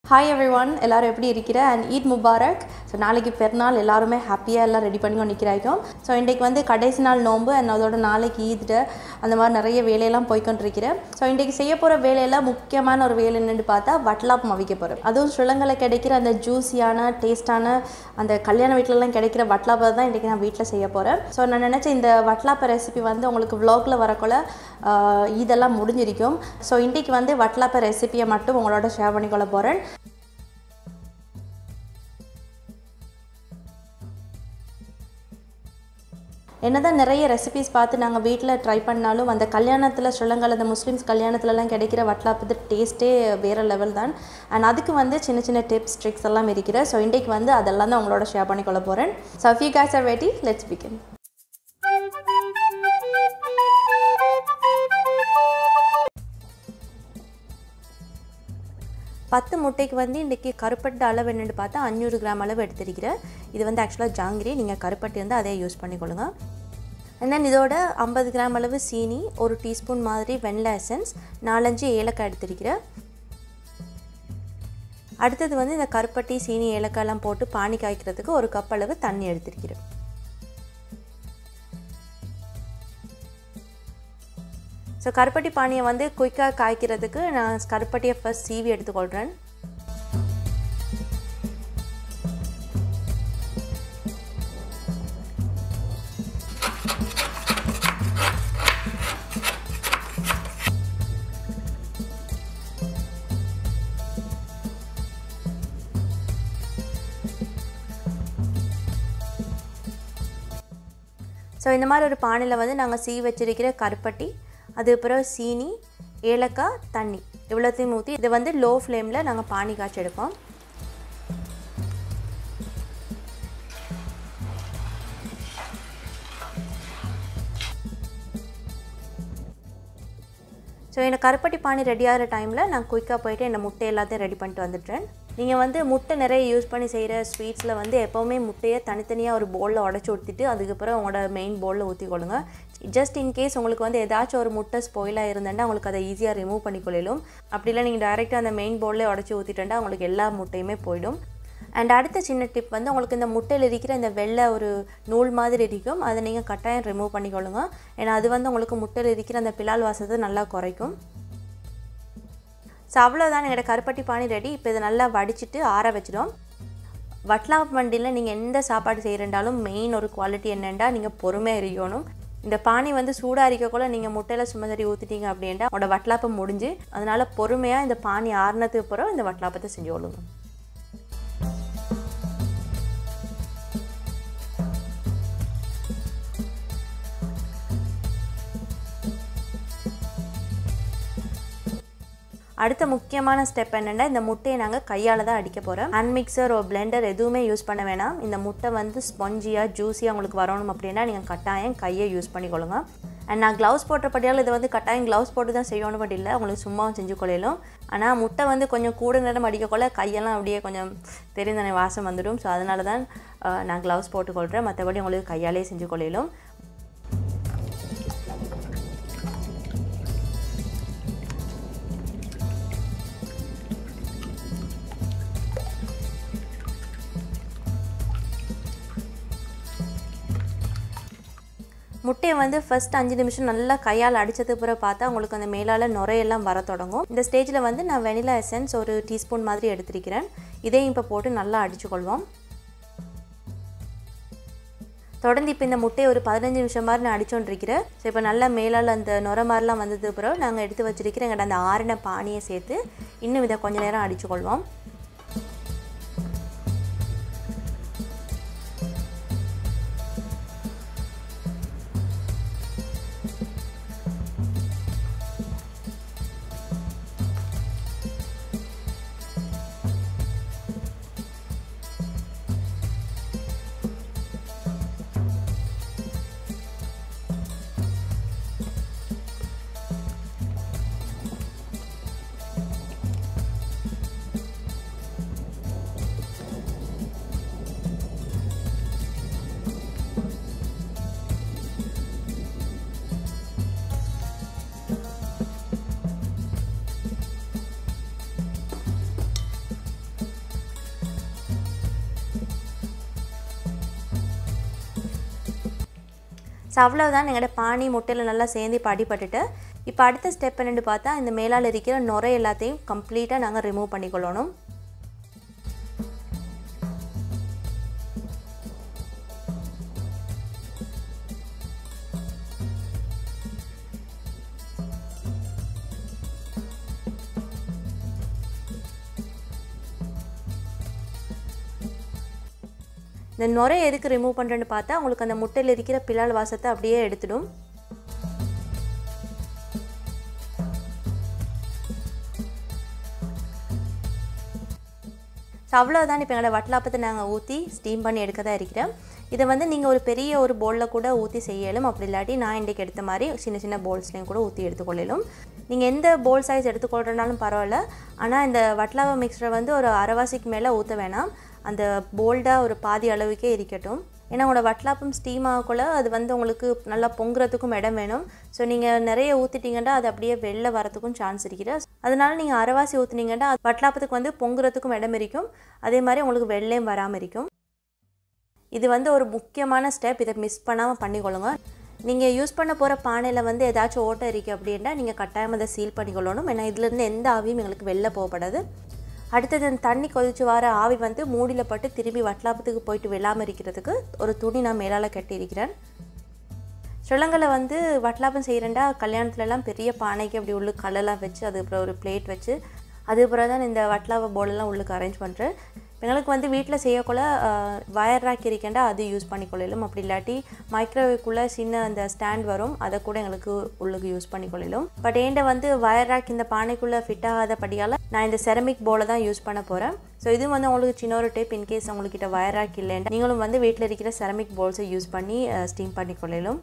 hi every one எல்லோரும் எப்படி இருக்கிற அண்ட் ஈத் முபாரக் ஸோ நாளைக்கு பெருநாள் எல்லாருமே ஹாப்பியாக எல்லாம் ரெடி பண்ணி நிற்கிறாய்க்கும் ஸோ இன்றைக்கு வந்து கடைசி நாள் நோன்பு அண்ட் அதோட நாளைக்கு ஈத்ட்டு அந்த மாதிரி நிறைய வேலையெல்லாம் போய்க்கொண்டிருக்கிறேன் ஸோ இன்றைக்கு செய்ய போகிற வேலையில் முக்கியமான ஒரு வேலை என்னென்னு பார்த்தா வட்லாப்பம் அவிக்க போகிறேன் அதுவும் ஸ்ரீலங்காவில் கிடைக்கிற அந்த ஜூஸியான டேஸ்டான அந்த கல்யாண வீட்டிலலாம் கிடைக்கிற வட்லாப்பை தான் இன்றைக்கி நான் வீட்டில் செய்ய போகிறேன் ஸோ நான் நினச்சேன் இந்த வட்லாப்ப ரெசிபி வந்து உங்களுக்கு vlogல வரக்குள்ள ஆஹ், இதெல்லாம் முடிஞ்சிருக்கும் ஸோ இன்றைக்கு வந்து வட்லாப்ப ரெசிபியை மட்டும் உங்களோட ஷேர் பண்ணிக்கொள்ள போகிறேன் என்னதான் நிறைய ரெசிபிஸ் பார்த்து நாங்கள் வீட்டில் ட்ரை பண்ணாலும் அந்த கல்யாணத்தில் ஸ்ரீலங்காவில் அந்த முஸ்லீம்ஸ் கல்யாணத்துலலாம் கிடைக்கிற வட்லாப்பது டேஸ்ட்டே வேறு லெவல் தான் அண்ட் அதுக்கு வந்து சின்ன சின்ன டிப்ஸ் ட்ரிக்ஸ் எல்லாம் இருக்கிற ஸோ இன்றைக்கு வந்து அதெல்லாம் தான் உங்களோட ஷேர் பண்ணிக்கொள்ள போகிறேன் so few guys are ready let's begin பத்து முட்டைக்கு வந்து இன்றைக்கி கருப்பட்டு அளவு என்னென்னு பார்த்தா அஞ்சூறு கிராம் அளவு எடுத்திருக்கிறேன் இது வந்து ஆக்சுவலாக ஜாங்கிரி நீங்கள் கருப்பட்டி வந்து அதே யூஸ் பண்ணிக்கொள்ளுங்க and then இதோட ஐம்பது கிராம் அளவு சீனி ஒரு டீஸ்பூன் மாதிரி வெண்ணிலா எசன்ஸ் நாலஞ்சு ஏலக்காய் எடுத்திருக்கிறேன் அடுத்தது வந்து இந்த கருப்பட்டி சீனி ஏலக்காய்லாம் போட்டு பானி காய்க்கிறதுக்கு ஒரு கப் அளவு தண்ணி எடுத்திருக்கிறேன் ஸோ கருப்பட்டி பானியை வந்து குயிக்காக காய்க்கிறதுக்கு நான் கருப்பட்டியை ஃபர்ஸ்ட் சீவி எடுத்துக்கொள்கிறேன் ஸோ இந்த மாதிரி ஒரு பானையில் வந்து நாங்கள் சீ வச்சிருக்கிற கருப்பட்டி அதுக்கப்புறம் சீனி ஏலக்காய் தண்ணி இவ்வளோத்தையும் ஊற்றி இதை வந்து லோ ஃப்ளேமில் நாங்கள் பானி காய்ச்சி எடுப்போம் ஸோ எனக்கு கருப்பட்டி பானி ரெடி ஆகிற டைமில் நான் குயிக்காக போயிட்டு இந்த முட்டை எல்லாத்தையும் ரெடி பண்ணிட்டு வந்துட்டேன் நீங்கள் வந்து முட்டை நிறைய யூஸ் பண்ணி செய்கிற ஸ்வீட்ஸில் வந்து எப்போவுமே முட்டையை தனித்தனியாக ஒரு பவுலில் உடச்சி ஊற்றிட்டு அதுக்கப்புறம் உங்களோட மெயின் பவுலில் ஊற்றிக்கொள்ளுங்க ஜஸ்ட் இன் கேஸ் உங்களுக்கு வந்து ஏதாச்சும் ஒரு முட்டை ஸ்பாயிலாக இருந்தேன்னா உங்களுக்கு அதை ஈஸியாக ரிமூவ் பண்ணிக்கொள்ளும் அப்படி இல்லை நீங்கள் டைரெக்டாக அந்த மெயின் பவுலில் உடச்சி ஊற்றிட்டேன்டா உங்களுக்கு எல்லா முட்டையுமே போயிடும் அண்ட் அடுத்த சின்ன டிப் வந்து உங்களுக்கு இந்த முட்டையில் இருக்கிற இந்த வெள்ளை ஒரு நூல் மாதிரி இருக்கும் அதை நீங்கள் கட்டாயம் ரிமூவ் பண்ணிக்கொள்ளுங்க ஏன்னா அது வந்து உங்களுக்கு முட்டையில் இருக்கிற அந்த பிலால் வாசத்தை நல்லா குறைக்கும் ஸோ அவ்வளோதான் எங்களோட கருப்பட்டி பானி ரெடி இப்போ இதை நல்லா வடிச்சிட்டு ஆற வச்சிடும் வட்லா வண்டியில் நீங்கள் எந்த சாப்பாடு செய்கிறண்டாலும் மெயின் ஒரு குவாலிட்டி என்னென்னா நீங்கள் பொறுமையாக இருக்கணும் இந்த பானி வந்து சூடாக இருக்கக்குள்ள நீங்கள் முட்டையில் சும்மா சரி ஊற்றிட்டீங்க அப்படின்ட்டா உங்களோட வட்லாப்பம் முடிஞ்சு அதனால் பொறுமையாக இந்த பானி ஆறுனதுக்கு அப்புறம் இந்த வட்லாப்பத்தை செஞ்சு கொள்ளுங்க அடுத்த முக்கியமான ஸ்டெப் என்னென்னா இந்த முட்டையை நாங்கள் கையால் தான் அடிக்க போகிறோம் ஹேண்ட் மிக்சர் ஒரு பிளெண்டர் எதுவுமே யூஸ் பண்ண வேணாம் இந்த முட்டை வந்து ஸ்பாஞ்சியாக ஜூஸியாக உங்களுக்கு வரணும் அப்படின்னா நீங்கள் கட்டாயம் கையை யூஸ் பண்ணிக்கொள்ளுங்க அண்ட் நான் க்ளவுஸ் போட்டபடியால் இது வந்து கட்டாயம் க்ளவுஸ் போட்டு தான் செய்யணும் பட் இல்லை உங்களுக்கு சும்மாவும் செஞ்சு கொள்ளையிலும் ஆனால் முட்டை வந்து கொஞ்சம் கூட நேரம் அடிக்கக்குள்ள கையெல்லாம் அப்படியே கொஞ்சம் தெரிந்தனை வாசம் வந்துடும் ஸோ அதனால தான் அஹ், நான் க்ளவுஸ் போட்டுக்கொள்கிறேன் மற்றபடி உங்களுக்கு கையாலே செஞ்சு கொள்ளையிலும் முட்டையை வந்து ஃபர்ஸ்ட் அஞ்சு நிமிஷம் நல்லா கையால் அடித்தது பிறகு பார்த்தா உங்களுக்கு அந்த மேலால் நுரையெல்லாம் வர தொடங்கும் இந்த ஸ்டேஜில் வந்து நான் வெனிலா எசன்ஸ் ஒரு டீஸ்பூன் மாதிரி எடுத்திருக்கிறேன் இதையும் இப்போ போட்டு நல்லா அடிச்சுக்கொள்வோம் தொடர்ந்து இப்போ இந்த முட்டையை ஒரு பதினஞ்சு நிமிஷம் மாதிரி நான் அடிச்சோண்டிருக்கிறேன் ஸோ இப்போ நல்லா மேலால் அந்த நுர மாதிரிலாம் வந்தது பிறகு நாங்கள் எடுத்து வச்சிருக்கிற எங்கள்ட அந்த ஆறின பானியை சேர்த்து இன்னும் இதை கொஞ்ச நேரம் அடிச்சுக்கொள்வோம் ஸோ அவ்வளோதான் எங்களோட பானி முட்டையில் நல்லா சேர்ந்து இப்போ அடிபட்டுட்டு இப்போ அடுத்த ஸ்டெப் என்னென்னு பார்த்தா இந்த மேலால் இருக்கிற நுரை எல்லாத்தையும் கம்ப்ளீட்டாக நாங்கள் ரிமூவ் பண்ணிக்கொள்ளணும் இந்த நுரை எதுக்கு ரிமூவ் பண்ணுறேன்னு பார்த்தா உங்களுக்கு அந்த முட்டையில் இருக்கிற பிலால் வாசத்தை அப்படியே எடுத்துடும் ஸோ அவ்வளோதான் இப்போ எங்களோட வட்டலாப்பத்தை நாங்கள் ஊற்றி ஸ்டீம் பண்ணி எடுக்க தான் இருக்கிறேன் இதை வந்து நீங்கள் ஒரு பெரிய ஒரு பவுலில் கூட ஊற்றி செய்யலும் அப்படி இல்லாட்டி நான் இன்றைக்கு எடுத்த மாதிரி சின்ன சின்ன பவுல்ஸ்லையும் கூட ஊற்றி எடுத்துக்கொள்ளலும் நீங்கள் எந்த பவுல் சைஸ் எடுத்துக்கொள்றனாலும் பரவாயில்ல ஆனால் இந்த வட்டலாவை மிக்சரை வந்து ஒரு அரைவாசிக்கு மேலே ஊற்ற வேணாம் அந்த போல்டாக ஒரு பாதி அளவுக்கே இருக்கட்டும் ஏன்னா உங்களோட வட்டலாப்பம் ஸ்டீம் ஆகக்குள்ள அது வந்து உங்களுக்கு நல்லா பொங்குறதுக்கும் இடம் வேணும் ஸோ நீங்கள் நிறைய ஊற்றிட்டீங்கன்னா அது அப்படியே வெளில வரத்துக்கும் சான்ஸ் இருக்குது அதனால நீங்கள் அரைவாசி ஊற்றுனீங்கன்னா வட்டலாப்பத்துக்கு வந்து பொங்குறதுக்கும் இடம் இருக்கும் அதே மாதிரி உங்களுக்கு வெள்ளையும் வராமல் இருக்கும் இது வந்து ஒரு முக்கியமான ஸ்டெப் இதை மிஸ் பண்ணாமல் பண்ணிக்கொள்ளுங்க நீங்கள் யூஸ் பண்ண போகிற பானையில் வந்து ஏதாச்சும் ஓட்டை இருக்குது அப்படின்னா நீங்கள் கட்டாயம் அதை சீல் பண்ணிக்கொள்ளணும் ஏன்னா இதுலேருந்து எந்த ஆவியும் எங்களுக்கு வெளில போகப்படாது அடுத்தது அந்த தண்ணி கொதிச்சு வர ஆவி வந்து மூடியில் பட்டு திரும்பி வட்டலாப்பத்துக்கு போயிட்டு வெள்ளாமல் இருக்கிறதுக்கு ஒரு துணி நான் மேலால் கட்டியிருக்கிறேன் ஸ்ரீலங்காவில் வந்து வட்டலாப்பம் செய்கிறேன்டா கல்யாணத்துலலாம் பெரிய பானைக்கு அப்படி உள்ளு கல்லெல்லாம் வச்சு அதுக்கப்புறம் ஒரு பிளேட் வச்சு அதுக்கப்புறம் தான் இந்த வட்டலாவை போலெல்லாம் உள்ளுக்கு அரேஞ்ச் பண்ணுறேன் எங்களுக்கு வந்து வீட்டில் செய்யக்குள்ள வயர் ராக் இருக்கேண்டா அது யூஸ் பண்ணிக்கொள்ளலும் அப்படி இல்லாட்டி மைக்ரோவேவ்க்குள்ளே சின்ன அந்த ஸ்டாண்ட் வரும் அதை கூட எங்களுக்கு உள்ளுக்கு யூஸ் பண்ணிக்கொள்ளலும் பட் ஏண்ட வந்து வயர் ராக் இந்த பானைக்குள்ளே ஃபிட் ஆகாதபடியால் நான் இந்த செரமிக் போலை தான் யூஸ் பண்ண போகிறேன் ஸோ இது வந்து உங்களுக்கு சின்ன ஒரு டேப் இன்கேஸ் உங்கள்கிட்ட வயர் ராக் இல்லைன்னா நீங்களும் வந்து வீட்டில் இருக்கிற செரமிக் போல்ஸை யூஸ் பண்ணி ஸ்டீம் பண்ணிக்கொள்ளலும்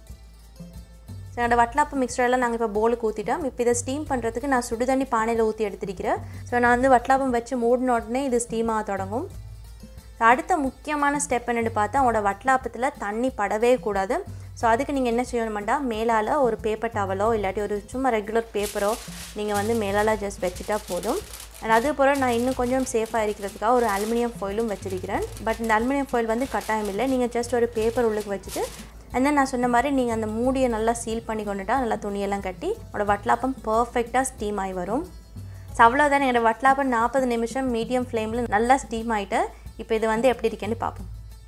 ஸோ என்னோட வட்டலாப்பு மிக்சரெல்லாம் நாங்கள் இப்போ போலுக்கு ஊற்றிட்டோம் இப்போ இதை ஸ்டீம் பண்ணுறதுக்கு நான் சுடு தண்ணி பானையில் ஊற்றி எடுத்திருக்கிறேன் ஸோ நான் வந்து வட்டலாப்பம் வச்சு மூடின உடனே இது ஸ்டீம் ஆக தொடங்கும் அடுத்த முக்கியமான ஸ்டெப் என்னென்னு பார்த்தா அவங்களோட வட்டலாப்பத்தில் தண்ணி படவே கூடாது ஸோ அதுக்கு நீங்கள் என்ன செய்யணுமெண்டா மேலால் ஒரு பேப்பர் டவலோ இல்லாட்டி ஒரு சும்மா ரெகுலர் பேப்பரோ நீங்கள் வந்து மேலால் ஜஸ்ட் வச்சுட்டா போதும் அண்ட் அது போல் நான் இன்னும் கொஞ்சம் சேஃபாக இருக்கிறதுக்காக ஒரு அலுமினியம் ஃபாயிலும் வச்சிருக்கிறேன் பட் இந்த அலுமினியம் ஃபாயில் வந்து கட்டாயம் இல்லை நீங்கள் ஜஸ்ட் ஒரு பேப்பர் உள்ளுக்கு வச்சுட்டு அண்ட் தென் நான் சொன்ன மாதிரி நீங்கள் அந்த மூடியை நல்லா சீல் பண்ணி கொண்டுட்டா நல்லா துணியெல்லாம் கட்டி உங்களோட வட்டலாப்பம் பர்ஃபெக்டாக ஸ்டீம் ஆகி வரும் ஸோ அவ்வளோதான் என்னோடய வட்டலாப்பம் நாற்பது நிமிஷம் மீடியம் ஃப்ளேமில் நல்லா ஸ்டீம் ஆகிட்டு இப்போ இது வந்து எப்படி இருக்கேன்னு பார்ப்போம்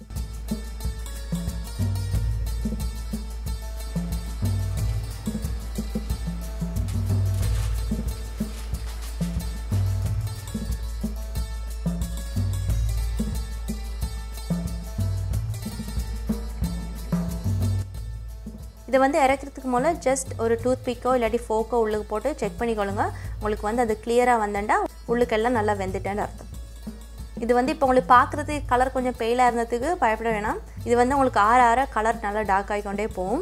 இதை வந்து இறக்கிறதுக்கு மூல ஜஸ்ட் ஒரு டூத் பிக்கோ இல்லாட்டி ஃபோக்கோ உள்ளுக்கு போட்டு செக் பண்ணிக்கொள்ளுங்க உங்களுக்கு வந்து அது கிளியராக வந்தேன்டா உள்ளுக்கெல்லாம் நல்லா வெந்துட்டேன்னு அர்த்தம் இது வந்து இப்போ உங்களுக்கு பார்க்குறதுக்கு கலர் கொஞ்சம் பெயிலாக இருந்ததுக்கு பயப்பட வேணாம் இது வந்து உங்களுக்கு ஆற ஆற கலர் நல்லா டார்க் ஆகிக்கொண்டே போகும்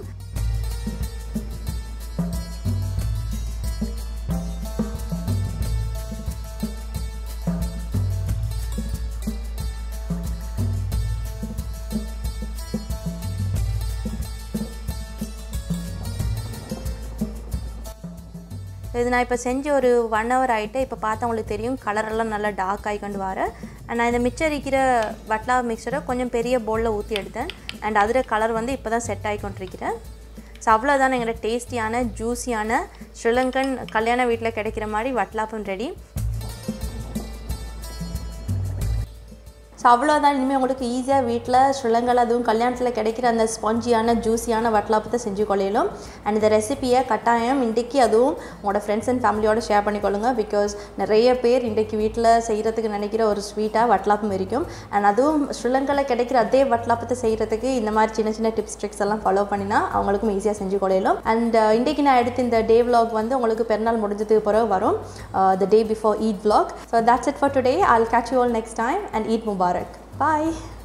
இது நான் இப்போ செஞ்சு ஒரு ஒன் ஹவர் ஆகிட்டு இப்போ பார்த்தா உங்களுக்கு தெரியும் கலரெல்லாம் நல்லா டார்க் ஆகி கொண்டு வர அண்ட் நான் இந்த மிச்சம் இருக்கிற வட்லா மிக்சரை கொஞ்சம் பெரிய பவுலில் ஊற்றி எடுத்தேன் அண்ட் அதில் கலர் வந்து இப்போ தான் செட் ஆகி கொண்டிருக்கிறேன் ஸோ அவ்வளோதான் எங்களோட டேஸ்டியான ஜூஸியான ஸ்ரீலங்கன் கல்யாண வீட்டில் கிடைக்கிற மாதிரி வட்லாப்பம் ரெடி ஸோ அவ்வளோதான் இனிமேல் உங்களுக்கு ஈஸியாக வீட்டில் ஸ்ரீலங்காவில் அதுவும் கல்யாணத்தில் கிடைக்கிற அந்த ஸ்பாஞ்சியான ஜூஸியான வட்டலாப்பத்தை செஞ்சு கொள்ளையிலும் அண்ட் இந்த ரெசிப்பியை கட்டாயம் இன்றைக்கி அதுவும் உங்களோட ஃப்ரெண்ட்ஸ் அண்ட் ஃபேமிலியோட ஷேர் பண்ணிக்கொள்ளுங்க பிகாஸ் நிறைய பேர் இன்றைக்கி வீட்டில் செய்கிறதுக்கு நினைக்கிற ஒரு ஸ்வீட்டாக வட்டலாப்பம் இருக்கும் அண்ட் அதுவும் ஸ்ரீலங்காவில் கிடைக்கிற அதே வட்டலாப்பத்தை செய்கிறதுக்கு இந்த மாதிரி சின்ன சின்ன டிப்ஸ் ட்ரிக்ஸ் எல்லாம் ஃபாலோ பண்ணினா அவங்களுக்கும் ஈஸியாக செஞ்சு கொள்ளையிலும் அண்ட் இன்றைக்கி நான் எடுத்த இந்த டே vlog வந்து உங்களுக்கு பெருநாள் முடிஞ்சதுக்கு பிறகு வரும் the day before Eid vlog so that's it for today i'll catch you all next time and eat mubarak bye